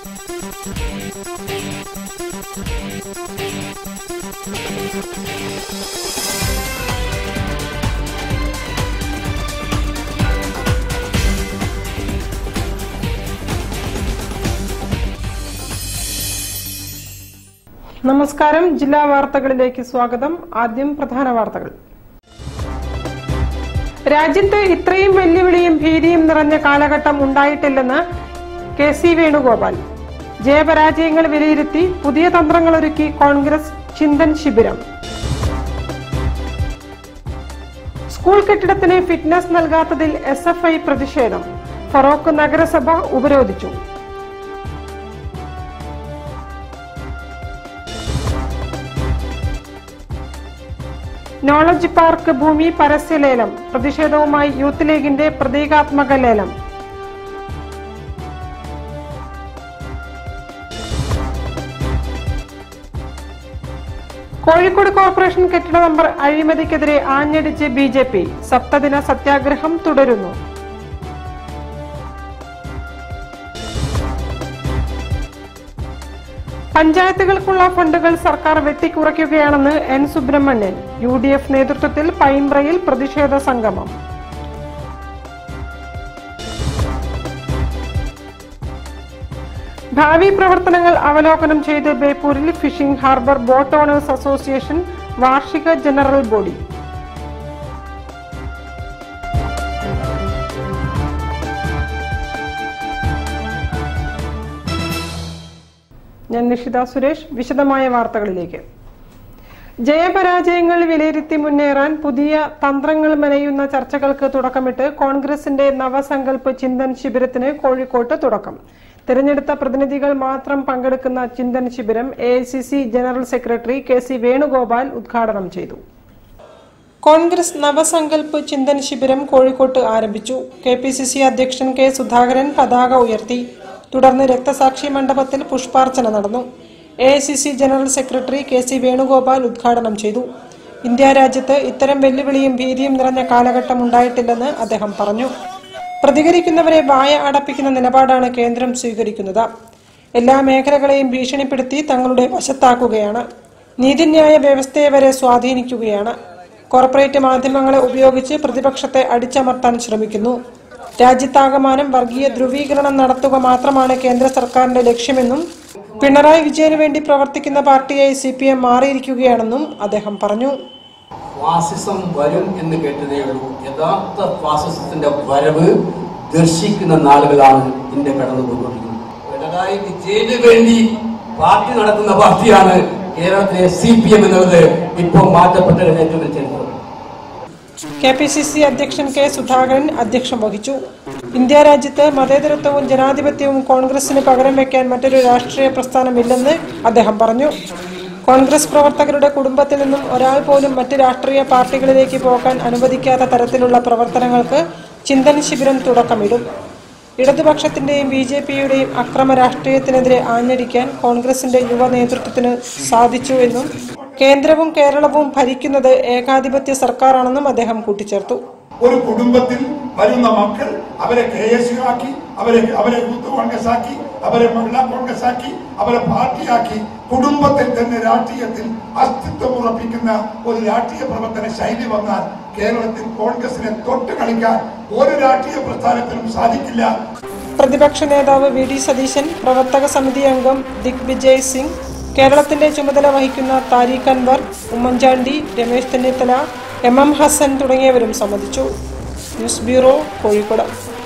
നമസ്കാരം ജില്ലാ വാർത്തകളിലേക്ക് സ്വാഗതം ആദ്യം പ്രധാന വാർത്തകൾ രാജ്യത്ത് ഇത്രയും വെല്ലുവിളിയും ഭീതിയും നിറഞ്ഞ കാലഘട്ടം ഉണ്ടായിട്ടില്ലെന്ന് കെ സി വേണുഗോപാൽ ജയപരാജയങ്ങൾ വിലയിരുത്തി പുതിയ തന്ത്രങ്ങളൊരുക്കി കോൺഗ്രസ് ചിന്തൻ ശിബിരം സ്കൂൾ കെട്ടിടത്തിന് ഫിറ്റ്നസ് നൽകാത്തതിൽ എസ് എഫ് ഐ പ്രതിഷേധം ഫറോക്ക് നഗരസഭ ഉപരോധിച്ചു നോളജ് പാർക്ക് ഭൂമി പരസ്യലേലം പ്രതിഷേധവുമായി യൂത്ത് ലീഗിന്റെ പ്രതീകാത്മക ലേലം കോഴിക്കോട് കോർപ്പറേഷൻ കെട്ടിട നമ്പർ അഴിമതിക്കെതിരെ ആഞ്ഞടിച്ച് ബി ജെ പി സപ്തദിന സത്യാഗ്രഹം തുടരുന്നു പഞ്ചായത്തുകൾക്കുള്ള ഫണ്ടുകൾ സർക്കാർ വെട്ടിക്കുറയ്ക്കുകയാണെന്ന് N Subramanian U D F നേതൃത്വത്തിൽ പൈമ്പ്രയിൽ പ്രതിഷേധ സംഗമം ഭാവി പ്രവർത്തനങ്ങൾ അവലോകനം ചെയ്ത് ബേപ്പൂരിൽ fishing harbour boat owners association വാർഷിക ജനറൽ ബോഡി ഞാൻ നിഷിത സുരേഷ് വിശദമായ വാർത്തകളിലേക്ക് ജയപരാജയങ്ങൾ വിലയിരുത്തി മുന്നേറാൻ പുതിയ തന്ത്രങ്ങൾ മെനയുന്ന ചർച്ചകൾക്ക് തുടക്കമിട്ട് കോൺഗ്രസിന്റെ നവസങ്കല്പ് ചിന്തൻ ശിബിരത്തിന് കോഴിക്കോട്ട് തുടക്കം തിരഞ്ഞെടുത്ത പ്രതിനിധികൾ മാത്രം പങ്കെടുക്കുന്ന Chintan Shibiram A general secretary K C Venugopal ഉദ്ഘാടനം ചെയ്തു കോൺഗ്രസ് നവസങ്കല്പ് ചിന്തൻ ശിബിരം കോഴിക്കോട്ട് ആരംഭിച്ചു കെ പി സി സി അധ്യക്ഷൻ കെ സുധാകരൻ പതാക ഉയർത്തി തുടർന്ന് രക്തസാക്ഷി മണ്ഡപത്തിൽ പുഷ്പാർച്ചന നടന്നു A general secretary K C Venugopal ഉദ്ഘാടനം ചെയ്തു ഇന്ത്യ രാജ്യത്ത് ഇത്തരം വെല്ലുവിളിയും ഭീതിയും നിറഞ്ഞ കാലഘട്ടം ഉണ്ടായിട്ടില്ലെന്ന് അദ്ദേഹം പറഞ്ഞു പ്രതികരിക്കുന്നവരെ വായ അടപ്പിക്കുന്ന നിലപാടാണ് കേന്ദ്രം സ്വീകരിക്കുന്നത് എല്ലാ മേഖലകളെയും ഭീഷണിപ്പെടുത്തി തങ്ങളുടെ വശത്താക്കുകയാണ് നീതിന്യായ വ്യവസ്ഥയെ വരെ സ്വാധീനിക്കുകയാണ് കോർപ്പറേറ്റ് മാധ്യമങ്ങളെ ഉപയോഗിച്ച് പ്രതിപക്ഷത്തെ അടിച്ചമർത്താൻ ശ്രമിക്കുന്നു രാജ്യത്താകമാനം വർഗീയ ധ്രുവീകരണം നടത്തുക മാത്രമാണ് കേന്ദ്ര സർക്കാരിന്റെ ലക്ഷ്യമെന്നും പിണറായി വിജയന് വേണ്ടി പ്രവർത്തിക്കുന്ന പാർട്ടിയായി സി പി എം മാറിയിരിക്കുകയാണെന്നും അദ്ദേഹം പറഞ്ഞു ഫാസിസം വരും എന്ന് കേട്ടതേ ഉള്ളൂ യഥാർത്ഥ ഫാസിസത്തിന്റെ വരവ് ദർശിക്കുന്ന നാളുകളാണ് ഇന്ത്യ കടന്നു പോയിക്കൊണ്ടിരിക്കുന്നത് പിണറായി വിജയന് വേണ്ടി പാർട്ടി നടത്തുന്ന പാർട്ടിയാണ് കേരളത്തിലെ സി പി എം എന്നുള്ളത് ഇപ്പോൾ മാറ്റപ്പെട്ട ഏറ്റവും വലിയ ചരിത്രം കെ പി സി സി അധ്യക്ഷൻ കെ സുധാകരൻ അധ്യക്ഷം വഹിച്ചു ഇന്ത്യ രാജ്യത്ത് മതേതരത്വവും ജനാധിപത്യവും കോൺഗ്രസിന് പകരം വെക്കാൻ മറ്റൊരു രാഷ്ട്രീയ പ്രസ്ഥാനമില്ലെന്ന് അദ്ദേഹം പറഞ്ഞു കോൺഗ്രസ് പ്രവർത്തകരുടെ കുടുംബത്തിൽ നിന്നും ഒരാൾ പോലും മറ്റ് രാഷ്ട്രീയ പാർട്ടികളിലേക്ക് പോകാൻ അനുവദിക്കാത്ത തരത്തിലുള്ള പ്രവർത്തനങ്ങൾക്ക് ചിന്തൻ ശിബിരം തുടക്കമിടും ഇടതുപക്ഷത്തിന്റെയും ബി ജെ പിയുടെയും അക്രമ രാഷ്ട്രീയത്തിനെതിരെ ആഞ്ഞടിക്കാൻ കോൺഗ്രസിന്റെ യുവ നേതൃത്വത്തിന് സാധിച്ചു എന്നും കേന്ദ്രവും കേരളവും ഭരിക്കുന്നത് ഏകാധിപത്യ സർക്കാരാണെന്നും അദ്ദേഹം കൂട്ടിച്ചേർത്തു ഒരു കുടുംബത്തിൽ വരുന്ന മക്കൾ അവരെ കെ എസ് യു ആക്കി അവരെ അവരെ യൂത്ത് കോൺഗ്രസ് ആക്കി അവരെ മഹിളാ കോൺഗ്രസ് ആക്കി അവരെ പാർട്ടിയാക്കി കുടുംബത്തിൽ തന്നെ രാഷ്ട്രീയത്തിൽ അസ്തിത്വം ഉറപ്പിക്കുന്ന ഒരു രാഷ്ട്രീയ പ്രവർത്തന ശൈലി വന്നാൽ കേരളത്തിൽ കോൺഗ്രസിനെ തൊട്ട് കളിക്കാൻ ഒരു രാഷ്ട്രീയ പ്രസ്ഥാനത്തിനും സാധിക്കില്ല പ്രതിപക്ഷ നേതാവ് വി ഡി സതീശൻ പ്രവർത്തക സമിതി അംഗം ദിഗ്വിജയ് സിംഗ് കേരളത്തിന്റെ ചുമതല വഹിക്കുന്ന താരിഖ് അൻവർ ഉമ്മൻചാണ്ടി രമേശ് ചെന്നിത്തല എം എം ഹസൻ തുടങ്ങിയവരും സംബന്ധിച്ചു ന്യൂസ് ബ്യൂറോ കോഴിക്കോട്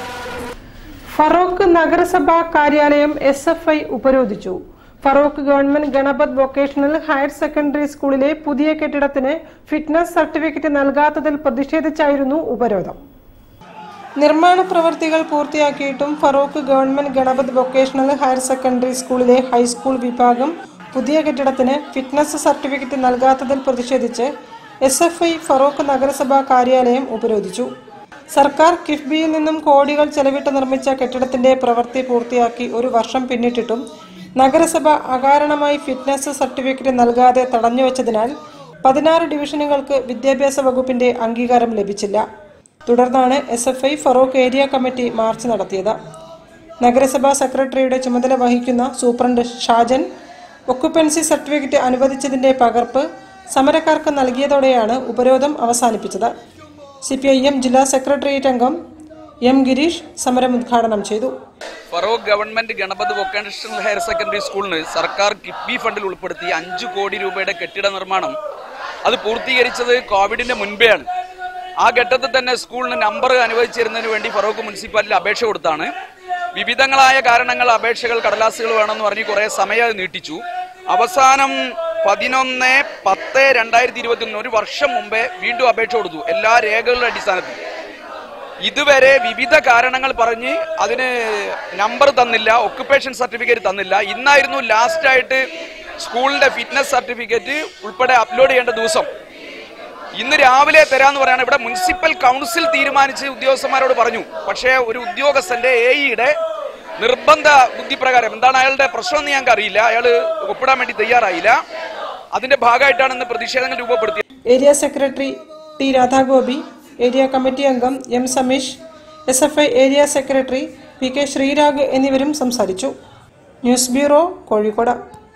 ഫറോക്ക് നഗരസഭാ കാര്യാലയം എസ് എഫ് ഐ ഉപരോധിച്ചു Feroke government Ganapath vocational higher secondary സ്കൂളിലെ പുതിയ കെട്ടിടത്തിന് ഫിറ്റ്നസ് സർട്ടിഫിക്കറ്റ് നൽകാത്തതിൽ പ്രതിഷേധിച്ചായിരുന്നു ഉപരോധം നിർമ്മാണ പ്രവർത്തികൾ പൂർത്തിയാക്കിയിട്ടും Feroke government Ganapath vocational higher secondary സ്കൂളിലെ ഹൈസ്കൂൾ വിഭാഗം പുതിയ കെട്ടിടത്തിന് ഫിറ്റ്നസ് സർട്ടിഫിക്കറ്റ് നൽകാത്തതിൽ പ്രതിഷേധിച്ച് എസ് എഫ് ഐ ഫറോക്ക് നഗരസഭാ കാര്യാലയം ഉപരോധിച്ചു സർക്കാർ കിഫ്ബിയിൽ നിന്നും കോടികൾ ചെലവിട്ട് നിർമ്മിച്ച കെട്ടിടത്തിന്റെ പ്രവൃത്തി പൂർത്തിയാക്കി ഒരു വർഷം പിന്നിട്ടിട്ടും നഗരസഭ അകാരണമായി ഫിറ്റ്നസ് സർട്ടിഫിക്കറ്റ് നൽകാതെ തടഞ്ഞുവച്ചതിനാൽ പതിനാറ് ഡിവിഷനുകൾക്ക് വിദ്യാഭ്യാസ വകുപ്പിന്റെ അംഗീകാരം ലഭിച്ചില്ല തുടർന്നാണ് S F I Feroke area committee march നടത്തിയത് നഗരസഭാ സെക്രട്ടറിയുടെ ചുമതല വഹിക്കുന്ന സൂപ്രണ്ട് ഷാജൻ ഒക്കുപ്പൻസി സർട്ടിഫിക്കറ്റ് അനുവദിച്ചതിന്റെ പകർപ്പ് സമരക്കാർക്ക് നൽകിയതോടെയാണ് ഉപരോധം അവസാനിപ്പിച്ചത് സി പി ഐ എം ജില്ലാ സെക്രട്ടേറിയറ്റ് അംഗം എം ഗിരീഷ് സമരം ഉദ്ഘാടനം ചെയ്തു Feroke government Ganapath vocational higher secondary സ്കൂളിന് സർക്കാർ കിഫ്ബി ഫണ്ടിൽ ഉൾപ്പെടുത്തി അഞ്ചു കോടി രൂപയുടെ കെട്ടിട നിർമ്മാണം അത് പൂർത്തീകരിച്ചത് കോവിഡിന്റെ മുൻപെയാണ് ആ ഘട്ടത്തിൽ തന്നെ സ്കൂളിന് നമ്പർ അനുവദിച്ചിരുന്നതിന് വേണ്ടി ഫറോക്ക് മുനിസിപ്പാലിറ്റി അപേക്ഷ കൊടുത്താണ് വിവിധങ്ങളായ കാരണങ്ങൾ അപേക്ഷകൾ കടലാസുകൾ വേണമെന്ന് പറഞ്ഞ് കുറെ സമയം അത് നീട്ടിച്ചു അവസാനം പതിനൊന്ന് പത്ത് രണ്ടായിരത്തി ഇരുപത്തി ഒന്ന് ഒരു വർഷം മുമ്പേ വീണ്ടും അപേക്ഷ കൊടുത്തു എല്ലാ രേഖകളുടെ അടിസ്ഥാനത്തിൽ ഇതുവരെ വിവിധ കാരണങ്ങൾ പറഞ്ഞ് അതിന് നമ്പർ തന്നില്ല ഒക്കുപേഷൻ സർട്ടിഫിക്കറ്റ് തന്നില്ല ഇന്നായിരുന്നു ലാസ്റ്റ് ആയിട്ട് സ്കൂളിന്റെ ഫിറ്റ്നസ് സർട്ടിഫിക്കറ്റ് ഉൾപ്പെടെ അപ്ലോഡ് ചെയ്യേണ്ട ദിവസം ഇന്ന് രാവിലെ തരാന്ന് പറയാണ് ഇവിടെ മുനിസിപ്പൽ കൗൺസിൽ തീരുമാനിച്ച് ഉദ്യോഗസ്ഥന്മാരോട് പറഞ്ഞു പക്ഷേ ഒരു ഉദ്യോഗസ്ഥന്റെ എ ഇയുടെ നിർബന്ധ ബുദ്ധിപ്രകാരം എന്താണ് അയാളുടെ പ്രശ്നം എന്ന് ഞങ്ങൾക്ക് അറിയില്ല അയാൾ ഒപ്പിടാൻ വേണ്ടി തയ്യാറായില്ല അതിന്റെ ഭാഗമായിട്ടാണ് ഇന്ന് പ്രതിഷേധങ്ങൾ രൂപപ്പെടുത്തിയത് area secretary T Radhagopi area committee അംഗം M Sameesh S F I area secretary P K Sreerag എന്നിവരും സംസാരിച്ചു ന്യൂസ് ബ്യൂറോ കോഴിക്കോട്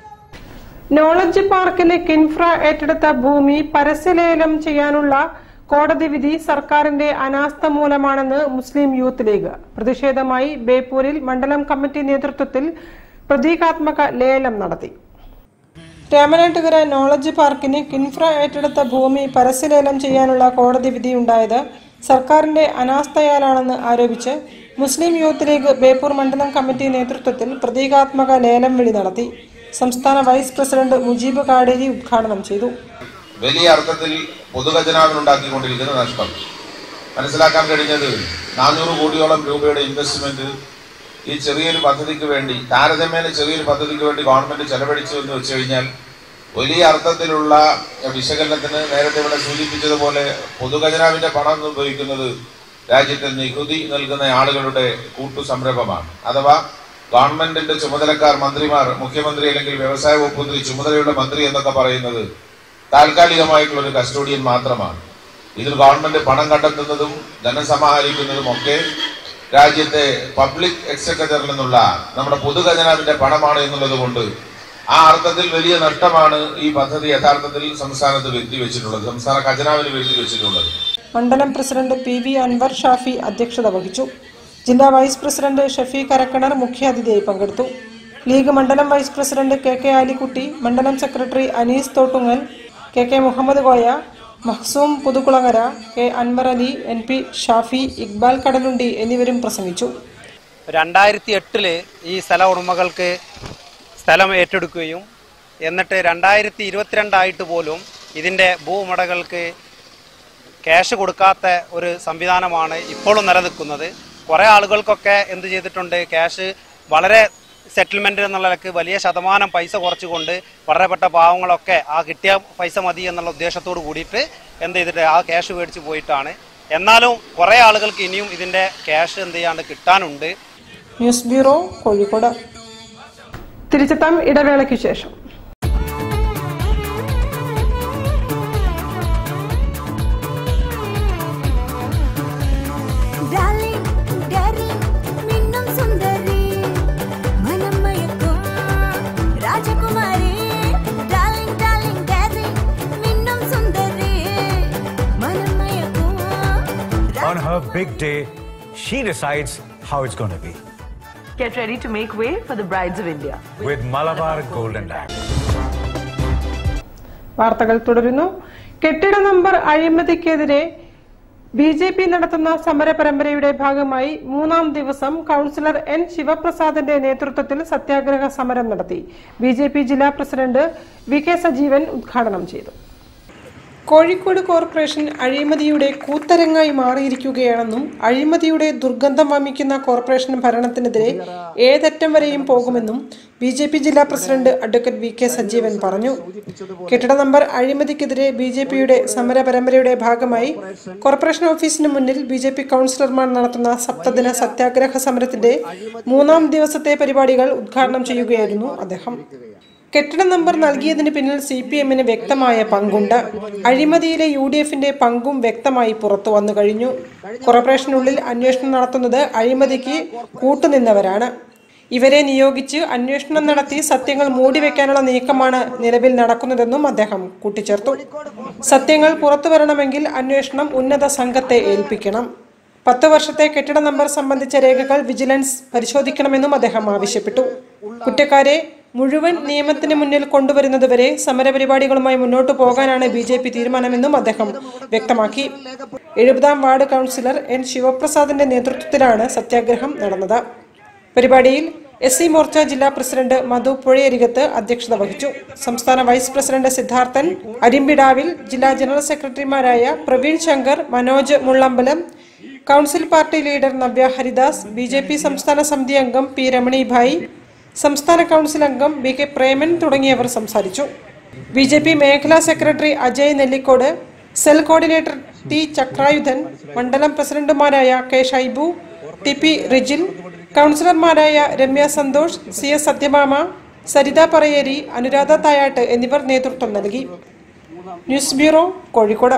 നോളജ് പാർക്കിലെ കിൻഫ്ര ഏറ്റെടുത്ത ഭൂമി പരസ്യലേലം ചെയ്യാനുള്ള കോടതി വിധി സർക്കാരിന്റെ അനാസ്ഥ മൂലമാണെന്ന് മുസ്ലിം യൂത്ത് ലീഗ് പ്രതിഷേധമായി ബേപ്പൂരിൽ മണ്ഡലം കമ്മിറ്റി നേതൃത്വത്തിൽ പ്രതീകാത്മക ലേലം നടത്തി രാമനാട്ടുകര നോളജ് പാർക്കിന് കിൻഫ്ര ഏറ്റെടുത്ത ഭൂമി പരസ്യലേലം ചെയ്യാനുള്ള കോടതി വിധിയുണ്ടായത് സർക്കാരിന്റെ അനാസ്ഥയാലാണെന്ന് ആരോപിച്ച് മുസ്ലിം യൂത്ത് ലീഗ് ബേപ്പൂർ മണ്ഡലം കമ്മിറ്റി നേതൃത്വത്തിൽ പ്രതീകാത്മക ലേലം വിളി നടത്തി സംസ്ഥാന വൈസ് പ്രസിഡന്റ് മുജീബ് കാടേരി ഉദ്ഘാടനം ചെയ്തു വലിയ അർത്ഥത്തിൽ പൊതുഖജനാവിനുണ്ടാക്കിക്കൊണ്ടിരിക്കുന്ന നഷ്ടം മനസ്സിലാക്കാൻ കഴിഞ്ഞത് നാനൂറ് കോടിയോളം രൂപയുടെ ഇൻവെസ്റ്റ്മെന്റ് ഈ ചെറിയൊരു പദ്ധതിക്ക് വേണ്ടി താരതമ്യേന ചെറിയൊരു പദ്ധതിക്ക് വേണ്ടി ഗവൺമെന്റ് ചെലവഴിച്ചു എന്ന് വെച്ച് കഴിഞ്ഞാൽ വലിയ അർത്ഥത്തിലുള്ള വിശകലനത്തിന് നേരത്തെ ഇവിടെ സൂചിപ്പിച്ചതുപോലെ പൊതുഖജനാവിന്റെ പണം ഉപയോഗിക്കുന്നത് രാജ്യത്തെ നികുതി നൽകുന്ന ആളുകളുടെ കൂട്ടു സംരംഭമാണ് അഥവാ ഗവൺമെന്റിന്റെ ചുമതലക്കാർ മന്ത്രിമാർ മുഖ്യമന്ത്രി അല്ലെങ്കിൽ വ്യവസായ വകുപ്പ് മന്ത്രി ചുമതലയുള്ള മന്ത്രി എന്നൊക്കെ പറയുന്നത് താൽക്കാലികമായിട്ടുള്ള ഒരു കസ്റ്റോഡിയൻ മാത്രമാണ് ഇതിൽ ഗവൺമെന്റ് പണം കണ്ടെത്തുന്നതും ധനം സമാഹരിക്കുന്നതും ഒക്കെ രാജ്യത്തെ പബ്ലിക് എക്സെക്രട്ടറിൽ നിന്നുള്ള നമ്മുടെ പൊതുഖജനാവിന്റെ പണമാണ് എന്നുള്ളത് കൊണ്ട് ആ അർത്ഥത്തിൽ വലിയ നഷ്ടമാണ് ഈ പദ്ധതി യഥാർത്ഥത്തിൽ സംസ്ഥാനത്ത് വരുത്തി വെച്ചിട്ടുള്ളത് സംസ്ഥാന ഖജനാവിന് വരുത്തി വെച്ചിട്ടുള്ളത് മണ്ഡലം president P V Anwar Shafi അധ്യക്ഷത വഹിച്ചു ജില്ലാ വൈസ് പ്രസിഡന്റ് ഷഫീഖ് അരക്കണർ മുഖ്യാതിഥിയായി പങ്കെടുത്തു ലീഗ് മണ്ഡലം vice president K K Alikutty മണ്ഡലം secretary Anees Thottungal K K Muhammed Koya Mahsoom Puthukulangara K Anwar Ali N P Shafi Iqbal Kadalundi എന്നിവരും പ്രസംഗിച്ചു രണ്ടായിരത്തി എട്ടില് ഈ സ്ഥല ഉടമകൾക്ക് സ്ഥലം ഏറ്റെടുക്കുകയും എന്നിട്ട് രണ്ടായിരത്തി ഇരുപത്തിരണ്ടായിട്ട് പോലും ഇതിൻ്റെ ഭൂവുടമകൾക്ക് ക്യാഷ് കൊടുക്കാത്ത ഒരു സംവിധാനമാണ് ഇപ്പോഴും നിലനിൽക്കുന്നത് കുറേ ആളുകൾക്കൊക്കെ എന്ത് ചെയ്തിട്ടുണ്ട് ക്യാഷ് വളരെ സെറ്റിൽമെന്റ് എന്നുള്ള നിലക്ക് വലിയ ശതമാനം പൈസ കുറച്ചുകൊണ്ട് വളരെപ്പെട്ട പാവങ്ങളൊക്കെ ആ കിട്ടിയ പൈസ മതി എന്നുള്ള ഉദ്ദേശത്തോട് കൂടിയിട്ട് എന്ത് ചെയ്തിട്ട് ആ ക്യാഷ് മേടിച്ച് പോയിട്ടാണ് എന്നാലും കുറേ ആളുകൾക്ക് ഇനിയും ഇതിൻ്റെ ക്യാഷ് എന്ത് ചെയ്യാണ്ട് കിട്ടാനുണ്ട് ന്യൂസ് ബ്യൂറോ കോഴിക്കോട് തിരിച്ചെത്താം ഇടവേളയ്ക്ക് ശേഷം Darling, darling, മിന്നും സുന്ദരി മനം മയക്കും രാജകുമാരി Darling, darling, darling, മിന്നും സുന്ദരി മനം മയക്കും On her big day, she decides how it's going to be Get ready to make way for the brides of India. with Malabar Golden Diamond. വാർത്തകൾ തുടരുന്നു കെട്ടിട നമ്പർ അഴിമതിക്കെതിരെ B J P നടത്തുന്ന സമര പരമ്പരയുടെ ഭാഗമായി മൂന്നാം ദിവസം കൌൺസിലർ എൻ ശിവപ്രസാദിന്റെ നേതൃത്വത്തിൽ സത്യാഗ്രഹ സമരം നടത്തി ബി ജെ പി ജില്ലാ പ്രസിഡന്റ് വി കെ സജീവൻ ഉദ്ഘാടനം ചെയ്തു കോഴിക്കോട് കോർപ്പറേഷൻ അഴിമതിയുടെ കൂത്തരങ്ങായി മാറിയിരിക്കുകയാണെന്നും അഴിമതിയുടെ ദുർഗന്ധം വമിക്കുന്ന കോർപ്പറേഷൻ ഭരണത്തിനെതിരെ ഏതറ്റം വരെയും പോകുമെന്നും ബി ജെ പി ജില്ലാ president advocate V K Sajeevan പറഞ്ഞു കെട്ടിട നമ്പർ അഴിമതിക്കെതിരെ ബി ജെ പിയുടെ സമര പരമ്പരയുടെ ഭാഗമായി കോർപ്പറേഷൻ ഓഫീസിന് മുന്നിൽ ബി ജെ പി കൌൺസിലർമാർ നടത്തുന്ന സപ്തദിന സത്യാഗ്രഹ സമരത്തിന്റെ മൂന്നാം ദിവസത്തെ പരിപാടികൾ ഉദ്ഘാടനം ചെയ്യുകയായിരുന്നു അദ്ദേഹം കെട്ടിട നമ്പർ നൽകിയതിന് പിന്നിൽ സി പി എമ്മിന് വ്യക്തമായ പങ്കുണ്ട് അഴിമതിയിലെ യു ഡി എഫിന്റെ പങ്കും വ്യക്തമായി പുറത്തു വന്നു കഴിഞ്ഞു കോർപ്പറേഷനുള്ളിൽ അന്വേഷണം നടത്തുന്നത് അഴിമതിക്ക് കൂട്ടുനിന്നവരാണ് ഇവരെ നിയോഗിച്ച് അന്വേഷണം നടത്തി സത്യങ്ങൾ മൂടിവെക്കാനുള്ള നീക്കമാണ് നിലവിൽ നടക്കുന്നതെന്നും അദ്ദേഹം കൂട്ടിച്ചേർത്തു സത്യങ്ങൾ പുറത്തു വരണമെങ്കിൽ അന്വേഷണം ഉന്നത സംഘത്തെ ഏൽപ്പിക്കണം പത്ത് വർഷത്തെ കെട്ടിട നമ്പർ സംബന്ധിച്ച രേഖകൾ വിജിലൻസ് പരിശോധിക്കണമെന്നും അദ്ദേഹം ആവശ്യപ്പെട്ടു കുറ്റക്കാരെ മുഴുവൻ നിയമത്തിന് മുന്നിൽ കൊണ്ടുവരുന്നതുവരെ സമരപരിപാടികളുമായി മുന്നോട്ടു പോകാനാണ് ബി ജെ പി തീരുമാനമെന്നും അദ്ദേഹം വ്യക്തമാക്കി എഴുപതാം വാർഡ് കൗൺസിലർ എൻ ശിവപ്രസാദിന്റെ നേതൃത്വത്തിലാണ് സത്യാഗ്രഹം നടന്നത് പരിപാടിയിൽ എസ് സി മോർച്ച ജില്ലാ പ്രസിഡന്റ് മധു പുഴയരികത്ത് അധ്യക്ഷത വഹിച്ചു സംസ്ഥാന വൈസ് പ്രസിഡന്റ് സിദ്ധാർത്ഥൻ അരിമ്പിടാവിൽ ജില്ലാ ജനറൽ സെക്രട്ടറിമാരായ Praveen Shankar Manoj Mullambalam council party leader Navya Haridas B J P സംസ്ഥാന സമിതി അംഗം പി രമണിഭായ് സംസ്ഥാന കൗൺസിൽ അംഗം ബി കെ പ്രേമൻ തുടങ്ങിയവർ സംസാരിച്ചു ബി ജെ പി മേഖലാ secretary Ajay Nellikode cell coordinator T Chakrayudhan മണ്ഡലം പ്രസിഡന്റുമാരായ K Shaibu T P Rijil കൗൺസിലർമാരായ രമ്യ സന്തോഷ് സി എസ് സത്യഭാമ സരിത പറയേരി അനുരാധ തായാട്ട് എന്നിവർ നേതൃത്വം നൽകി ന്യൂസ് ബ്യൂറോ കോഴിക്കോട്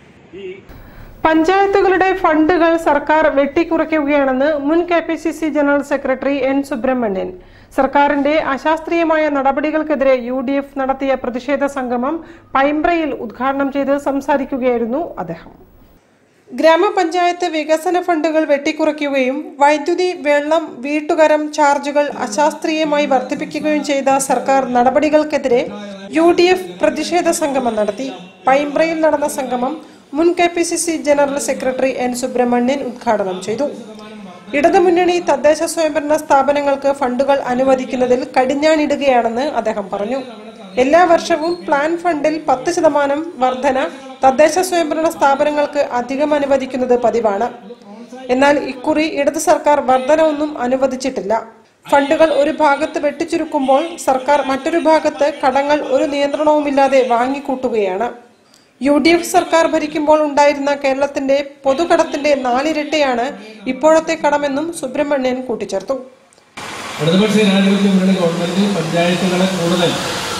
പഞ്ചായത്തുകളുടെ ഫണ്ടുകൾ സർക്കാർ വെട്ടിക്കുറയ്ക്കുകയാണെന്ന് മുൻ K P C C general secretary N Subramanian സർക്കാരിന്റെ അശാസ്ത്രീയമായ നടപടികൾക്കെതിരെ യു ഡി എഫ് നടത്തിയ പ്രതിഷേധ സംഗമം പൈമ്പ്രയിൽ ഉദ്ഘാടനം ചെയ്ത് സംസാരിക്കുകയായിരുന്നു അദ്ദേഹം ഗ്രാമപഞ്ചായത്ത് വികസന ഫണ്ടുകൾ വെട്ടിക്കുറയ്ക്കുകയും വൈദ്യുതി വെള്ളം വീട്ടുകരം ചാർജുകൾ അശാസ്ത്രീയമായി വർദ്ധിപ്പിക്കുകയും ചെയ്ത സർക്കാർ നടപടികൾക്കെതിരെ യു ഡി എഫ് പ്രതിഷേധ സംഗമം നടത്തി പൈമ്പ്രയിൽ നടന്ന സംഗമം മുൻ K P C C general secretary N Subramanian ഉദ്ഘാടനം ചെയ്തു ഇടതുമുന്നണി തദ്ദേശ സ്വയംഭരണ സ്ഥാപനങ്ങൾക്ക് ഫണ്ടുകൾ അനുവദിക്കുന്നതിൽ കടിഞ്ഞാണിടുകയാണെന്ന് അദ്ദേഹം പറഞ്ഞു എല്ലാ വർഷവും പ്ലാൻ ഫണ്ടിൽ പത്ത് ശതമാനം വർധന തദ്ദേശ സ്വയംഭരണ സ്ഥാപനങ്ങൾക്ക് അധികം അനുവദിക്കുന്നത് പതിവാണ് എന്നാൽ ഇക്കുറി ഇടത് സർക്കാർ വർധന ഒന്നും അനുവദിച്ചിട്ടില്ല ഫണ്ടുകൾ ഒരു ഭാഗത്ത് വെട്ടിച്ചുരുക്കുമ്പോൾ സർക്കാർ മറ്റൊരു ഭാഗത്ത് കടങ്ങൾ ഒരു നിയന്ത്രണവുമില്ലാതെ വാങ്ങിക്കൂട്ടുകയാണ് യു ഡി എഫ് സർക്കാർ ഭരിക്കുമ്പോൾ ഉണ്ടായിരുന്ന കേരളത്തിന്റെ പൊതുകടത്തിന്റെ നാലിരട്ടിയാണ് ഇപ്പോഴത്തെ കടമെന്നും സുബ്രഹ്മണ്യൻ കൂട്ടിച്ചേർത്തു ഇടതുപക്ഷ ജനാധിപത്യ മുന്നണി ഗവൺമെന്റ് പഞ്ചായത്തുകളെ കൂടുതൽ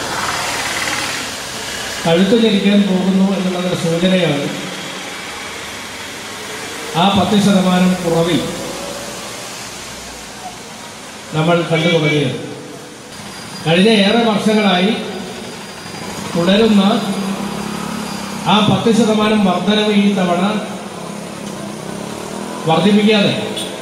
കഴുത്തു ഞെരിക്കാൻ പോകുന്നു എന്നുള്ളതൊരു സൂചനയാണ് ആ പത്ത് ശതമാനം കുറവിൽ നമ്മൾ കണ്ടു തുടങ്ങിയത് കഴിഞ്ഞ ഏറെ വർഷങ്ങളായി തുടരുന്ന ആ പത്ത് ശതമാനം വർധനവ് ഈ തവണ വർദ്ധിപ്പിക്കാതെ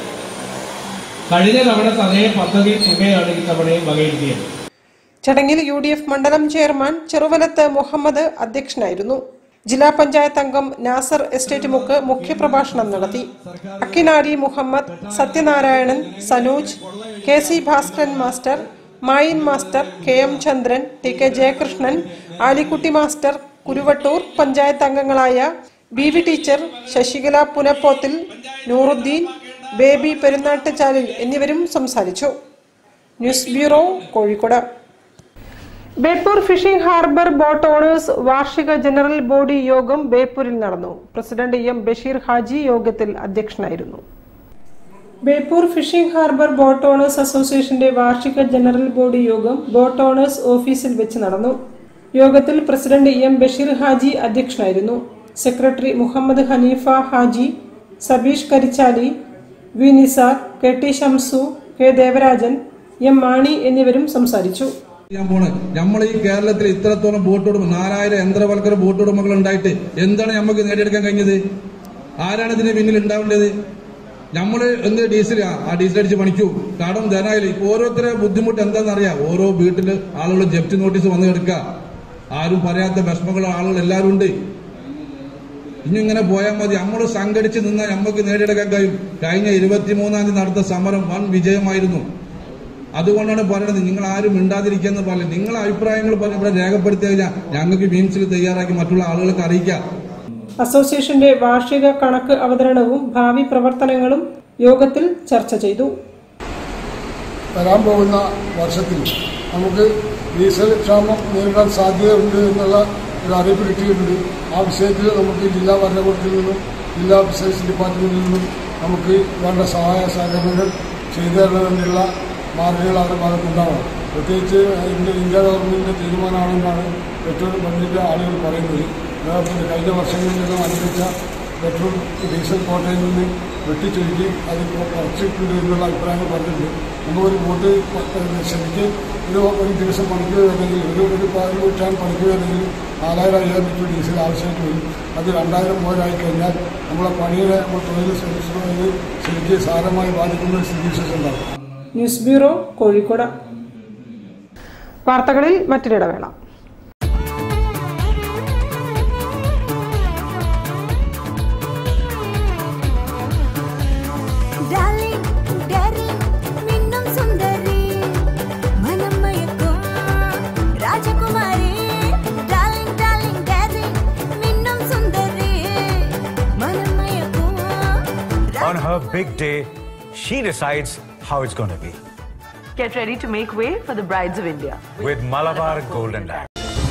കഴിഞ്ഞ തവണത്തെ അതേ പദ്ധതി തുകയാണ് ഈ തവണയും വകയിരുത്തിയത് ചടങ്ങിൽ യു ഡി എഫ് മണ്ഡലം ചെയർമാൻ ചെറുവലത്ത് മുഹമ്മദ് അധ്യക്ഷനായിരുന്നു ജില്ലാ പഞ്ചായത്ത് അംഗം നാസർ എസ്റ്റേറ്റ് മുക്ക് മുഖ്യപ്രഭാഷണം നടത്തി Akkinari Muhammed Sathyanarayanan Sanooj K C Bhaskaran master Mayin master K M Chandran T K Jayakrishnan Alikutty master Kuruvattur panchayat അംഗങ്ങളായ B V teacher Sasikala Punappothil Nooruddin Baby Perunnattuchalil എന്നിവരും സംസാരിച്ചു news bureau Kozhikode Beypore fishing harbour boat owners വാർഷിക ജനറൽ ബോഡി യോഗം ബേപ്പൂരിൽ നടന്നു പ്രസിഡന്റ് എം ബഷീർ ഹാജി യോഗത്തിൽ അധ്യക്ഷനായിരുന്നു Beypore fishing harbour boat owners അസോസിയേഷന്റെ വാർഷിക ജനറൽ ബോഡി യോഗം ബോട്ട് ഓണേഴ്സ് ഓഫീസിൽ വെച്ച് നടന്നു യോഗത്തിൽ പ്രസിഡന്റ് എം ബഷീർ ഹാജി അധ്യക്ഷനായിരുന്നു secretary Muhammed Haneefa Haji Sabeesh Karichali V Nisar K T Shamsu K Devarajan M Mani എന്നിവരും സംസാരിച്ചു ചെയ്യാൻ പോണ് നമ്മൾ ഈ കേരളത്തിൽ ഇത്രത്തോളം ബോട്ട് ഉടമ നാലായിരം യന്ത്രവൽക്കര ബോട്ട് ഉടമകൾ ഉണ്ടായിട്ട് എന്താണ് നമുക്ക് നേടിയെടുക്കാൻ കഴിഞ്ഞത് ആരാണ് ഇതിന് പിന്നിൽ ഉണ്ടാവേണ്ടത് നമ്മൾ എന്ത് ഡീസൽ ആ ഡീസൽ അടിച്ച് പണിക്കൂ കടം ധനായാലും ഇപ്പൊ ഓരോരുത്തരെ ബുദ്ധിമുട്ട് എന്താണെന്ന് അറിയാം ഓരോ വീട്ടില് ആളുകൾ ജപ്തി നോട്ടീസ് വന്നു കിടക്കുക ആരും പറയാത്ത വിഷമങ്ങൾ ആളുകൾ എല്ലാവരും ഉണ്ട് ഇനി ഇങ്ങനെ പോയാൽ മതി നമ്മൾ സംഘടിച്ച് നിന്നാൽ നമുക്ക് നേടിയെടുക്കാൻ കഴിയും കഴിഞ്ഞ ഇരുപത്തിമൂന്നാം തീയതി നടത്ത സമരം വൻ വിജയമായിരുന്നു അതുകൊണ്ടാണ് പറയുന്നത് നിങ്ങൾ ആരും മിണ്ടാതിരിക്കാന്ന് പറഞ്ഞത് നിങ്ങളെ അഭിപ്രായങ്ങൾ പറഞ്ഞ് ഇവിടെ രേഖപ്പെടുത്തി കഴിഞ്ഞാൽ ഞങ്ങൾക്ക് മീംസിൽ തയ്യാറാക്കി മറ്റുള്ള ആളുകൾക്ക് അറിയിക്കാം അസോസിയേഷന്റെ വാർഷിക കണക്ക് അവതരണവും ഭാവി പ്രവർത്തനങ്ങളും യോഗത്തിൽ ചർച്ച ചെയ്തു വരാൻ പോകുന്ന വർഷത്തിൽ നമുക്ക് ഡീസൽ ക്ഷാമം നേരിടാൻ സാധ്യതയുണ്ട് എന്നുള്ള ഒരു അറിയിപ്പ് കിട്ടിയിട്ടുണ്ട് ആ വിഷയത്തിൽ നമുക്ക് ജില്ലാ ഭരണകൂടത്തിൽ നിന്നും ജില്ലാ ഫിഷറീസ് ഡിപ്പാർട്ട്മെന്റിൽ നിന്നും നമുക്ക് വേണ്ട സഹായ സഹകരണങ്ങൾ ചെയ്തു തരണമെന്നുള്ള മാർഗങ്ങൾ അവരുടെ ഭാഗത്തുണ്ടാവണം പ്രത്യേകിച്ച് ഇന്ത്യ ഇന്ത്യ ഗവൺമെൻറ്റിൻ്റെ തീരുമാനമാണെന്നാണ് പെട്രോൾ പമ്പിൻ്റെ ആളുകൾ പറയുന്നത് അതേപോലെ കഴിഞ്ഞ വർഷങ്ങളിൽ നിന്നും അനുവദിച്ച പെട്രോൾ ഡീസൽ കോട്ടയിൽ നിന്ന് വെട്ടിച്ചുരുക്കി അത് കുറച്ചിട്ടുണ്ട് എന്നുള്ള അഭിപ്രായങ്ങൾ പറഞ്ഞിട്ടുണ്ട് നമുക്കൊരു ബോട്ട് ശരിക്ക് ഒരു ഒരു ദിവസം പണിക്കുകയാണെങ്കിൽ ഒരു ഒരു പാല് വിട്ടാൻ പണിക്കുകയാണെങ്കിൽ നാലായിരം അയ്യായിരം ലിറ്റർ ഡീസൽ ആവശ്യമായിട്ട് വരും അത് രണ്ടായിരം മൂവായിരമായി കഴിഞ്ഞാൽ നമ്മളെ പണിയുടെ നമ്മൾ തൊഴിൽ ശ്രമിക്കുന്നത് ശരിക്ക് സാരമായി ബാധിക്കുന്ന സ്ഥിതി വിശേഷം ഉണ്ടാകും ന്യൂസ് ബ്യൂറോ കോഴിക്കോട് വാർത്തകളിൽ മറ്റൊരിടവേള Darling, darling, മിന്നും സുന്ദരി മനം മയക്കും രാജകുമാരി Darling, darling, darling, മിന്നും സുന്ദരി മനം മയക്കും On her big day, she decides how it's going to be Get ready to make way for the brides of India. with Malabar Golden Lamp.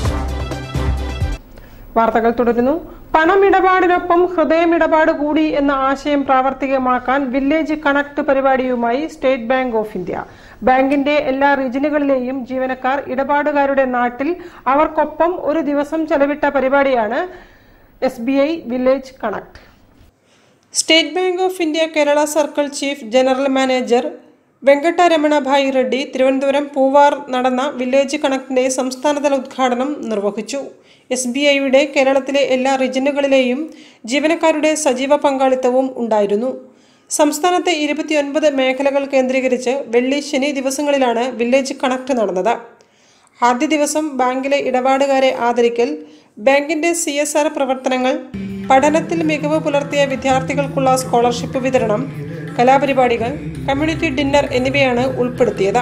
വാർത്തകൾ തുടരുന്നു പണമിടപാടിനൊപ്പം ഹൃദയമിടപാട് കൂടി എന്ന ആശയം പ്രാവർത്തികമാക്കാൻ വില്ലേജ് കണക്ട് പരിപാടിയുമായി സ്റ്റേറ്റ് ബാങ്ക് ഓഫ് ഇന്ത്യ ബാങ്കിന്റെ എല്ലാ റീജിയനുകളിലെയും ജീവനക്കാർ ഇടപാടുകാരുടെ നാട്ടിൽ അവർക്കൊപ്പം ഒരു ദിവസം ചെലവിട്ട പരിപാടിയാണ് S village connect State Bank of India Kerala circle chief general manager Venkataramana Bhai Reddy Thiruvananthapuram Poovar നടന്ന വില്ലേജ് കണക്ടിന്റെ സംസ്ഥാനതല ഉദ്ഘാടനം നിർവഹിച്ചു എസ് ബി ഐയുടെ കേരളത്തിലെ എല്ലാ റീജിയനുകളിലെയും ജീവനക്കാരുടെ സജീവ പങ്കാളിത്തവും ഉണ്ടായിരുന്നു സംസ്ഥാനത്തെ ഇരുപത്തിയൊൻപത് മേഖലകൾ കേന്ദ്രീകരിച്ച് വെള്ളി ശനി ദിവസങ്ങളിലാണ് വില്ലേജ് കണക്ട് നടന്നത് ആദ്യ ദിവസം ബാങ്കിലെ ഇടപാടുകാരെ ആദരിക്കൽ ബാങ്കിന്റെ സി എസ് ആർ പ്രവർത്തനങ്ങൾ പഠനത്തിൽ മികവ് പുലർത്തിയ വിദ്യാർത്ഥികൾക്കുള്ള സ്കോളർഷിപ്പ് വിതരണം കലാപരിപാടികൾ കമ്മ്യൂണിറ്റി ഡിന്നർ എന്നിവയാണ് ഉൾപ്പെടുത്തിയത്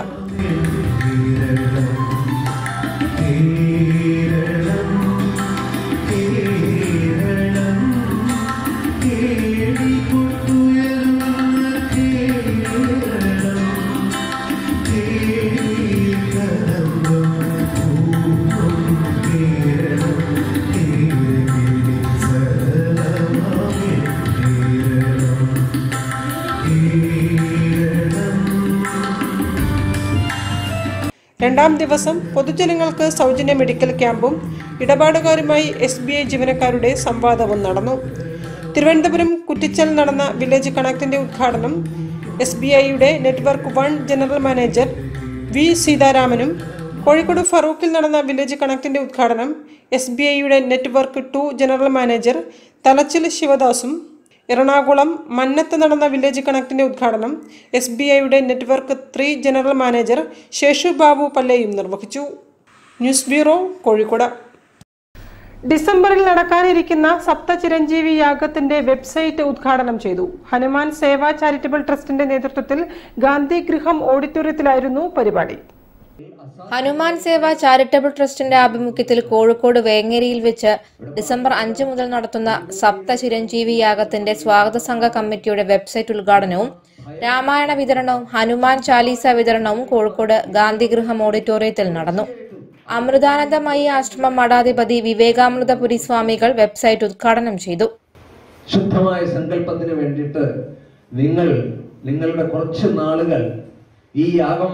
രണ്ടാം ദിവസം പൊതുജനങ്ങൾക്ക് സൗജന്യ മെഡിക്കൽ ക്യാമ്പും ഇടപാടുകാരുമായി എസ് ബി ഐ ജീവനക്കാരുടെ സംവാദവും നടന്നു തിരുവനന്തപുരം കുറ്റിച്ചൽ നടന്ന വില്ലേജ് കണക്ടിന്റെ ഉദ്ഘാടനം എസ് ബി ഐയുടെ network one general manager V സീതാരാമനും കോഴിക്കോട് ഫറൂഖിൽ നടന്ന വില്ലേജ് കണക്ടിന്റെ ഉദ്ഘാടനം എസ് ബി ഐയുടെ network two general manager Thalachil ശിവദാസും എറണാകുളം മന്നത്ത് നടന്ന വില്ലേജ് കണക്ടിന്റെ ഉദ്ഘാടനം എസ് ബി ഐയുടെ network three general manager Seshu Babu പല്ലയും നിർവഹിച്ചു ന്യൂസ് ബ്യൂറോ കോഴിക്കോട് ഡിസംബറിൽ നടക്കാനിരിക്കുന്ന സപ്ത ചിരഞ്ജീവി യാഗത്തിന്റെ വെബ്സൈറ്റ് ഉദ്ഘാടനം ചെയ്തു ഹനുമാൻ സേവാ ചാരിറ്റബിൾ ട്രസ്റ്റിന്റെ നേതൃത്വത്തിൽ ഗാന്ധി ഗൃഹം ഓഡിറ്റോറിയത്തിലായിരുന്നു പരിപാടി ഹനുമാൻ സേവ ചാരിറ്റബിൾ ട്രസ്റ്റിന്റെ ആഭിമുഖ്യത്തിൽ കോഴിക്കോട് വേങ്ങേരിയിൽ വെച്ച് ഡിസംബർ അഞ്ച് മുതൽ നടത്തുന്ന സപ്ത ചിരഞ്ജീവി യാഗത്തിന്റെ സ്വാഗത സംഘ കമ്മിറ്റിയുടെ വെബ്സൈറ്റ് ഉദ്ഘാടനവും രാമായണ വിതരണവും ഹനുമാൻ ചാലീസ വിതരണവും കോഴിക്കോട് ഗാന്ധിഗൃഹം ഓഡിറ്റോറിയത്തിൽ നടന്നു അമൃതാനന്ദമയി ആശ്രമം മഠാധിപതി വിവേകാമൃതപുരി സ്വാമികൾ വെബ്സൈറ്റ് ഉദ്ഘാടനം ചെയ്തു ശുദ്ധമായ സങ്കല്പത്തിന് വേണ്ടിയിട്ട് നിങ്ങൾ നിങ്ങളുടെ കുറച്ച് നാളുകൾ ഈ യാഗം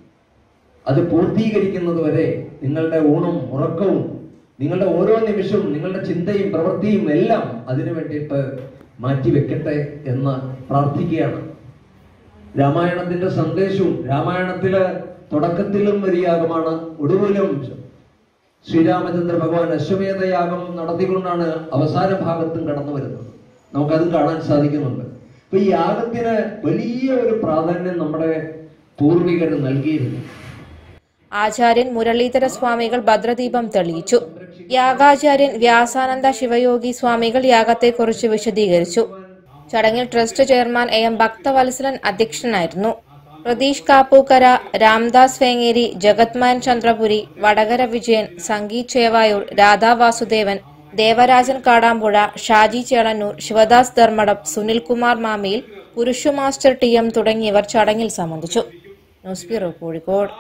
അത് പൂർത്തീകരിക്കുന്നത് വരെ നിങ്ങളുടെ ഊണും ഉറക്കവും നിങ്ങളുടെ ഓരോ നിമിഷവും നിങ്ങളുടെ ചിന്തയും പ്രവൃത്തിയും എല്ലാം അതിനു വേണ്ടിയിട്ട് മാറ്റിവെക്കട്ടെ എന്ന് പ്രാർത്ഥിക്കുകയാണ് രാമായണത്തിന്റെ സന്ദേശവും രാമായണത്തില് തുടക്കത്തിലും ഒരു യാഗമാണ് ഒടുവിലും ശ്രീരാമചന്ദ്ര ഭഗവാൻ അശ്വമേധയാഗം നടത്തിക്കൊണ്ടാണ് അവസാന ഭാഗത്തും കടന്നു വരുന്നത് നമുക്കതും കാണാൻ സാധിക്കുന്നുണ്ട് അപ്പൊ ഈ യാഗത്തിന് വലിയ ഒരു പ്രാധാന്യം നമ്മുടെ പൂർവികർ നൽകിയിരുന്നു ആചാര്യൻ മുരളീധര സ്വാമികൾ ഭദ്രദീപം തെളിയിച്ചു യാഗാചാര്യൻ വ്യാസാനന്ദ ശിവയോഗി സ്വാമികൾ യാഗത്തെക്കുറിച്ച് വിശദീകരിച്ചു ചടങ്ങിൽ trust chairman A M Bhakthavatsalan അധ്യക്ഷനായിരുന്നു Pratheesh Kappukkara Ramdas Vengeri Jagathman Chandrapuri Vadakara Vijayan Sangeeth Chevayur Radha Vasudevan Devarajan Kadampuzha Shaji Chelannur Sivadas Dharmadam Sunilkumar Mamiyil Purushu master T M തുടങ്ങിയവർ ചടങ്ങിൽ സംബന്ധിച്ചു ന്യൂസ് ബ്യൂറോ കോഴിക്കോട്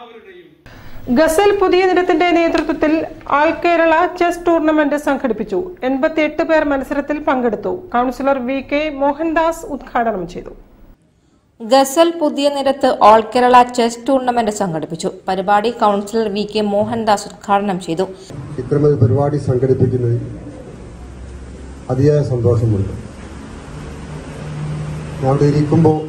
ഗസൽ പുതിയ നിരത്തിന്റെ നേതൃത്വത്തിൽ ആൾ കേരള ചെസ് ടൂർണമെന്റ് സംഘടിപ്പിച്ചു എൺപത്തിയെട്ട് പേർ മത്സരത്തിൽ പങ്കെടുത്തു കൗൺസിലർ വി കെ മോഹൻദാസ് ഉദ്ഘാടനം ചെയ്തു Ghazal Puthiya Nirath all Kerala chess tournament സംഘടിപ്പിച്ചു പരിപാടി കൗൺസിലർ വി കെ മോഹൻദാസ് ഉദ്ഘാടനം ചെയ്തു ഇത്തരമൊരു പരിപാടി സംഘടിപ്പിക്കുന്നതിൽ അതിയായ സന്തോഷമുണ്ട് ഞാൻ അവിടെ ഇരിക്കുമ്പോൾ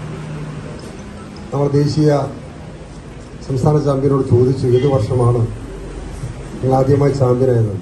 നമ്മുടെ ദേശീയ സംസ്ഥാന ചാമ്പ്യനോട് ചോദിച്ചു ഏത് വർഷമാണ് നിങ്ങൾ ആദ്യമായി ചാമ്പ്യനായത്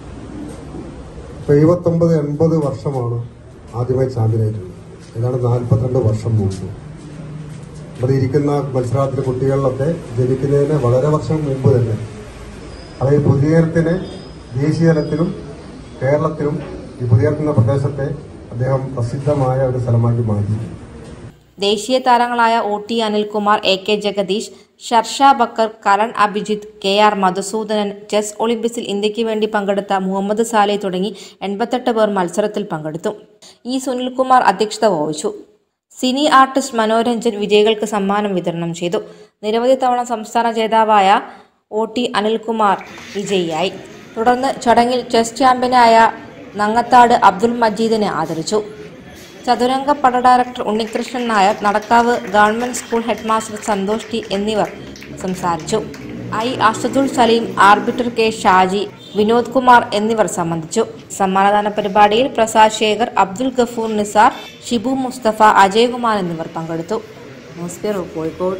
ഇപ്പൊ എഴുപത്തൊമ്പത് എൺപത് വർഷമാണ് ആദ്യമായി ചാമ്പ്യനായിട്ടുള്ളത് ഏതാണ്ട് നാൽപ്പത്തിരണ്ട് വർഷം മുമ്പ് ഇവിടെ ഇരിക്കുന്ന മത്സരാർത്ഥി കുട്ടികളിലൊക്കെ ജനിക്കുന്നതിന് വളരെ വർഷം മുമ്പ് തന്നെ അതായത് പുതിയത്തിന് ദേശീയ തലത്തിലും കേരളത്തിലും ഈ പുതിയർക്കുന്ന പ്രദേശത്തെ അദ്ദേഹം പ്രസിദ്ധമായ ഒരു സ്ഥലമാക്കി മാറ്റി ദേശീയ താരങ്ങളായ O T Anilkumar A K Jagadeesh Sharsha Bakkar Karan Abhijith K R Madhusoodanan chess ഒളിമ്പിക്സിൽ ഇന്ത്യക്ക് വേണ്ടി പങ്കെടുത്ത മുഹമ്മദ് സാലെ തുടങ്ങി എൺപത്തെട്ട് പേർ മത്സരത്തിൽ പങ്കെടുത്തു ഇ സുനിൽകുമാർ അധ്യക്ഷത വഹിച്ചു സിനി ആർട്ടിസ്റ്റ് മനോരഞ്ജൻ വിജയികൾക്ക് സമ്മാനം വിതരണം ചെയ്തു നിരവധി തവണ സംസ്ഥാന ജേതാവായ ഒ ടി അനിൽകുമാർ വിജയിയായി തുടർന്ന് ചടങ്ങിൽ ചെസ് ചാമ്പ്യനായ നങ്ങത്താട് അബ്ദുൾ മജീദിനെ ആദരിച്ചു Chathuranga Pada director Unnikrishnan Nair Nadakkavu government school headmaster Santhosh T എന്നിവർ സംസാരിച്ചു I Ashadul Saleem arbiter K Shaji Vinod Kumar എന്നിവർ സംബന്ധിച്ചു സമ്മാനദാന പരിപാടിയിൽ പ്രസാദ് ശേഖർ അബ്ദുൽ ഗഫൂർ നിസാർ ഷിബു മുസ്തഫ അജയകുമാർ എന്നിവർ പങ്കെടുത്തു news bureau Kozhikode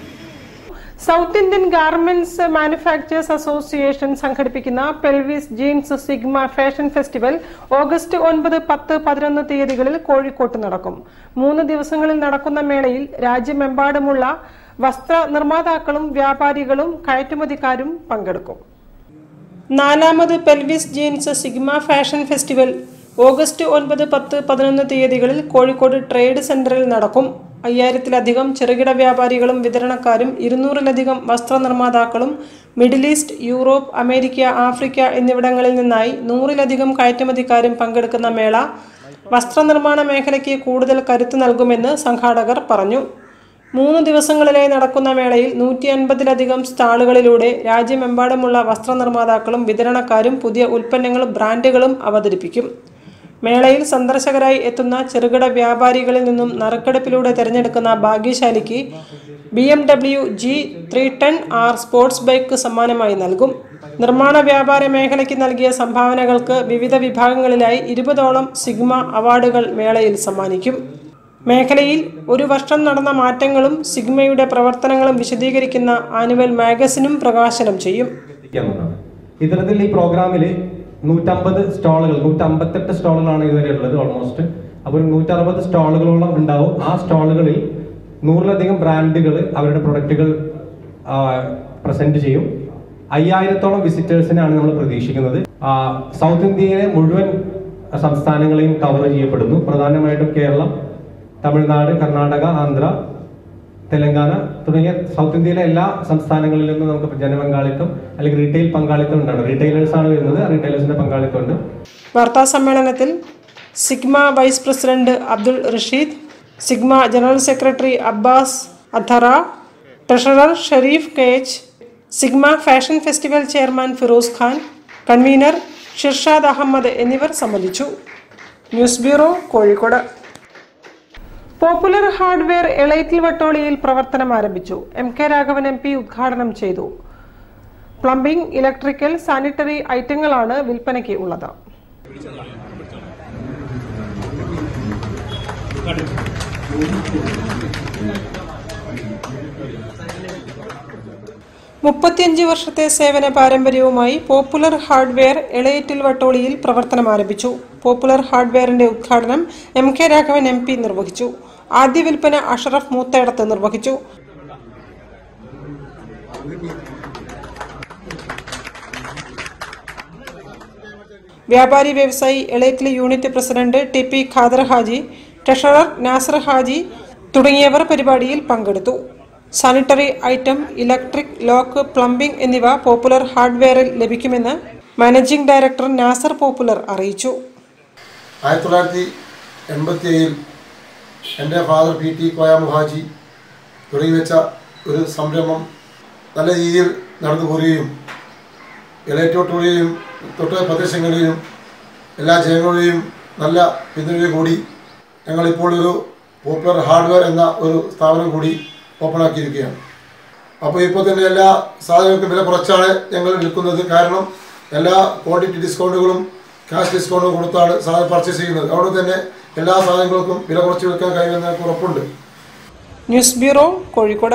South Indian garments manufacturers association സംഘടിപ്പിക്കുന്ന Pelvis jeans Sigma fashion festival August ഒൻപത് പത്ത് പതിനൊന്ന് തീയതികളിൽ കോഴിക്കോട്ട് നടക്കും മൂന്ന് ദിവസങ്ങളിൽ നടക്കുന്ന മേളയിൽ രാജ്യമെമ്പാടുമുള്ള വസ്ത്ര നിർമ്മാതാക്കളും വ്യാപാരികളും കയറ്റുമതിക്കാരും പങ്കെടുക്കും നാലാമത് Pelvis jeans Sigma fashion festival August ഒൻപത് പത്ത് പതിനൊന്ന് തീയതികളിൽ കോഴിക്കോട് ട്രേഡ് സെന്ററിൽ നടക്കും അയ്യായിരത്തിലധികം ചെറുകിട വ്യാപാരികളും വിതരണക്കാരും ഇരുന്നൂറിലധികം വസ്ത്രനിർമ്മാതാക്കളും Middle East Europe America Africa എന്നിവിടങ്ങളിൽ നിന്നായി നൂറിലധികം കയറ്റുമതിക്കാരും പങ്കെടുക്കുന്ന മേള വസ്ത്രനിർമ്മാണ മേഖലയ്ക്ക് കൂടുതൽ കരുത്ത് നൽകുമെന്ന് സംഘാടകർ പറഞ്ഞു മൂന്ന് ദിവസങ്ങളിലായി നടക്കുന്ന മേളയിൽ നൂറ്റി അൻപതിലധികം സ്റ്റാളുകളിലൂടെ രാജ്യമെമ്പാടുമുള്ള വസ്ത്രനിർമ്മാതാക്കളും വിതരണക്കാരും പുതിയ ഉൽപ്പന്നങ്ങളും ബ്രാൻഡുകളും അവതരിപ്പിക്കും മേളയിൽ സന്ദർശകരായി എത്തുന്ന ചെറുകിട വ്യാപാരികളിൽ നിന്നും നറുക്കെടുപ്പിലൂടെ തിരഞ്ഞെടുക്കുന്ന ഭാഗ്യശാലിക്ക് B M W G three ten R sports bike സമ്മാനമായി നൽകും നിർമ്മാണ വ്യാപാര മേഖലയ്ക്ക് നൽകിയ സംഭാവനകൾക്ക് വിവിധ വിഭാഗങ്ങളിലായി ഇരുപതോളം സിഗ്മ അവാർഡുകൾ മേളയിൽ സമ്മാനിക്കും മേഖലയിൽ ഒരു വർഷം നടന്ന മാറ്റങ്ങളും സിഗ്മയുടെ പ്രവർത്തനങ്ങളും വിശദീകരിക്കുന്ന ആനുവൽ മാഗസിനും പ്രകാശനം ചെയ്യും എന്നുള്ളതാണ് ഇത്തരത്തിൽ ഈ പ്രോഗ്രാമിൽ നൂറ്റമ്പത് സ്റ്റാളുകൾ നൂറ്റമ്പത്തെട്ട് സ്റ്റാളുകളാണ് ഇതുവരെ ഉള്ളത് ഓൾമോസ്റ്റ് അപ്പോൾ ഒരു നൂറ്ററുപത് സ്റ്റാളുകളോളം ഉണ്ടാവും ആ സ്റ്റാളുകളിൽ നൂറിലധികം ബ്രാൻഡുകൾ അവരുടെ പ്രൊഡക്റ്റുകൾ പ്രസന്റ് ചെയ്യും അയ്യായിരത്തോളം വിസിറ്റേഴ്സിനാണ് നമ്മൾ പ്രതീക്ഷിക്കുന്നത് ആ, സൗത്ത് ഇന്ത്യയിലെ മുഴുവൻ സംസ്ഥാനങ്ങളെയും കവർ ചെയ്യപ്പെടുന്നു പ്രധാനമായിട്ടും കേരളം തമിഴ്നാട് കർണാടക ആന്ധ്ര തെലങ്കാന തുടങ്ങിയ സൗത്ത് ഇന്ത്യയിലെ എല്ലാ സംസ്ഥാനങ്ങളിൽ നിന്നും നമുക്ക് ജനപങ്കാളിത്തം അല്ലെങ്കിൽ റീറ്റെയിൽ പങ്കാളിത്തം ഉണ്ടാണ് റീറ്റെയിലേഴ്സ് ആണ് വരുന്നത് റീറ്റെയിലേഴ്സിന്റെ പങ്കാളിത്തം ഉണ്ട് വാർത്താ സമ്മേളനത്തിൽ Sigma vice president Abdul Rasheed Sigma general secretary Abbas Athara treasurer Shareef K H Sigma fashion festival chairman Firoz Khan convener Shirshad Ahmed എന്നിവർ സംബന്ധിച്ചു news bureau Kozhikode popular hardware എളൈറ്റിൽ വട്ടോളിയിൽ പ്രവർത്തനം ആരംഭിച്ചു M K Raghavan M P ഉദ്ഘാടനം ചെയ്തു പ്ലംബിംഗ് ഇലക്ട്രിക്കൽ സാനിറ്ററി ഐറ്റങ്ങളാണ് വിൽപ്പനയ്ക്ക് ഉള്ളത് മുപ്പത്തിയഞ്ച് വർഷത്തെ സേവന പാരമ്പര്യവുമായി പോപ്പുലർ ഹാർഡ്വെയർ എളയേറ്റിൽ വട്ടോളിയിൽ പ്രവർത്തനം ആരംഭിച്ചു പോപ്പുലർ ഹാർഡ്വെയറിന്റെ ഉദ്ഘാടനം M K Raghavan M P നിർവഹിച്ചു ആദ്യ വിൽപ്പന അഷറഫ് മൂത്തയിടത്ത് നിർവഹിച്ചു വ്യാപാരി വ്യവസായി എളേറ്റിലെ unit president T P Khader Haji treasurer Nasar Haji തുടങ്ങിയവർ പരിപാടിയിൽ പങ്കെടുത്തു sanitary item electric lock plumbing എന്നിവ പോപ്പുലർ ഹാർഡ്വെയറിൽ ലഭിക്കുമെന്ന് മാനേജിംഗ് ഡയറക്ടർ നാസർ പോപ്പുലർ അറിയിച്ചു ആയിരത്തി തൊള്ളായിരത്തി എൺപത്തി ഏഴിൽ എൻ്റെ ഫാദർ പി ടി കോയ മുഹാജി തുടങ്ങി വെച്ച ഒരു സംരംഭം നല്ല രീതിയിൽ നടന്നു പോരുകയും ഇളയറ്റോട്ടുകളെയും തൊട്ട പ്രദേശങ്ങളിലും എല്ലാ ജനങ്ങളുടെയും നല്ല പിന്തുണയോട് കൂടി ഞങ്ങളിപ്പോൾ ഒരു പോപ്പുലർ ഹാർഡ്വെയർ എന്ന ഒരു സ്ഥാപനം കൂടി ഓപ്പൺ ആക്കിയിരിക്കുകയാണ് അപ്പോൾ ഇപ്പോൾ തന്നെ എല്ലാ സാധനങ്ങൾക്കും വില കുറച്ചാണ് ഞങ്ങൾ വിൽക്കുന്നത് കാരണം എല്ലാ ക്വാണ്ടിറ്റി ഡിസ്കൗണ്ടുകളും ക്യാഷ് ഡിസ്കൗണ്ടും കൊടുത്താണ് സാധനം പർച്ചേസ് ചെയ്യുന്നത് അതുകൊണ്ട് തന്നെ എല്ലാ സാധനങ്ങൾക്കും വില കുറച്ച് വിൽക്കാൻ കഴിയുമെന്ന് ഞങ്ങൾക്ക് ഉറപ്പുണ്ട് ന്യൂസ് ബ്യൂറോ കോഴിക്കോട്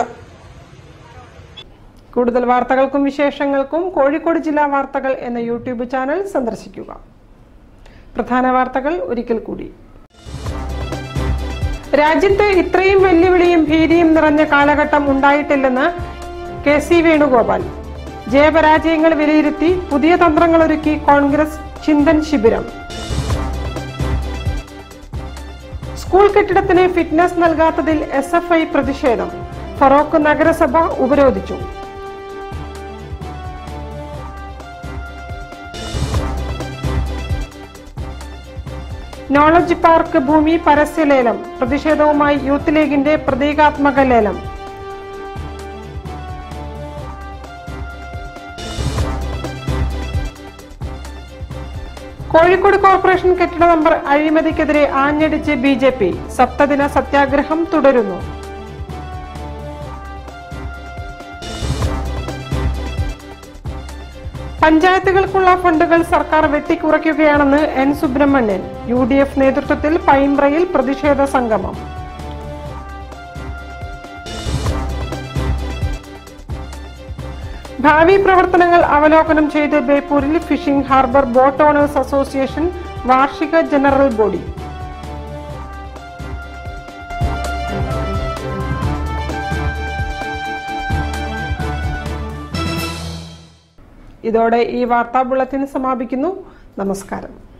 കൂടുതൽ വാർത്തകൾക്കും വിശേഷങ്ങൾക്കും കോഴിക്കോട് ജില്ലാ വാർത്തകൾ എന്ന യൂട്യൂബ് ചാനൽ സന്ദർശിക്കുക പ്രധാന വാർത്തകൾ ഒരിക്കൽ കൂടി രാജ്യത്ത് ഇത്രയും വെല്ലുവിളിയും ഭീതിയും നിറഞ്ഞ കാലഘട്ടം ഉണ്ടായിട്ടില്ലെന്ന് കെ സി വേണുഗോപാൽ ജയപരാജയങ്ങൾ വിലയിരുത്തി പുതിയ തന്ത്രങ്ങളൊരുക്കി കോൺഗ്രസ് ചിന്തൻ ശിബിരം സ്കൂൾ കെട്ടിടത്തിന് ഫിറ്റ്നസ് നൽകാത്തതിൽ എസ് എഫ് ഐ പ്രതിഷേധം ഫറോക്ക് നഗരസഭ ഉപരോധിച്ചു നോളജ് പാർക്ക് ഭൂമി പരസ്യലേലം പ്രതിഷേധവുമായി യൂത്ത് ലീഗിന്റെ പ്രതീകാത്മക ലേലം കോഴിക്കോട് കോർപ്പറേഷൻ കെട്ടിട നമ്പർ അഴിമതിക്കെതിരെ ആഞ്ഞടിച്ച് ബി ജെ പി സപ്തദിന സത്യാഗ്രഹം തുടരുന്നു പഞ്ചായത്തുകൾക്കുള്ള ഫണ്ടുകൾ സർക്കാർ വെട്ടിക്കുറയ്ക്കുകയാണെന്ന് N Subramanian U D F നേതൃത്വത്തിൽ പൈമ്പ്രയിൽ പ്രതിഷേധ സംഗമം ഭാവി പ്രവർത്തനങ്ങൾ അവലോകനം ചെയ്ത് ബേപ്പൂരിൽ fishing harbour boat owners association വാർഷിക ജനറൽ ബോഡി ഇതോടെ ഈ വാർത്താ ബുള്ളറ്റിൻ സമാപിക്കുന്നു നമസ്കാരം